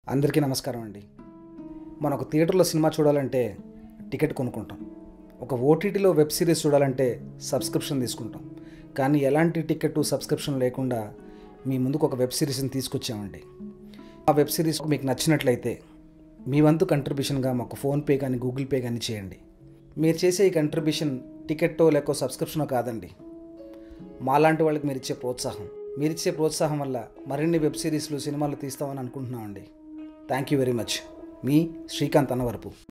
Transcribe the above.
అందరికీ నమస్కారం అండి మనం ఒక థియేటర్లో సినిమా చూడాలంటే టికెట్ కొనుక్కుంటాం ఒక ఓటీటీలో వెబ్ సిరీస్ చూడాలంటే సబ్స్క్రిప్షన్ తీసుకుంటాం కానీ ఎలాంటి టికెట్ సబ్స్క్రిప్షన్ లేకుండా మీ ముందుకు ఒక వెబ్ సిరీస్ని తీసుకొచ్చామండి ఆ వెబ్ సిరీస్ మీకు నచ్చినట్లయితే మీ వంతు కంట్రిబ్యూషన్గా మాకు ఫోన్పే కానీ గూగుల్ పే కానీ చేయండి మీరు చేసే ఈ కంట్రిబ్యూషన్ టికెట్టో లేకో సబ్స్క్రిప్షనో కాదండి మాలాంటి వాళ్ళకి మీరు ఇచ్చే ప్రోత్సాహం మీరు ఇచ్చే ప్రోత్సాహం వల్ల మరిన్ని వెబ్ సిరీస్లు సినిమాలు తీస్తామని అనుకుంటున్నామండి థ్యాంక్ యూ వెరీ మచ్ మీ శ్రీకాంత్ అన్నవరపు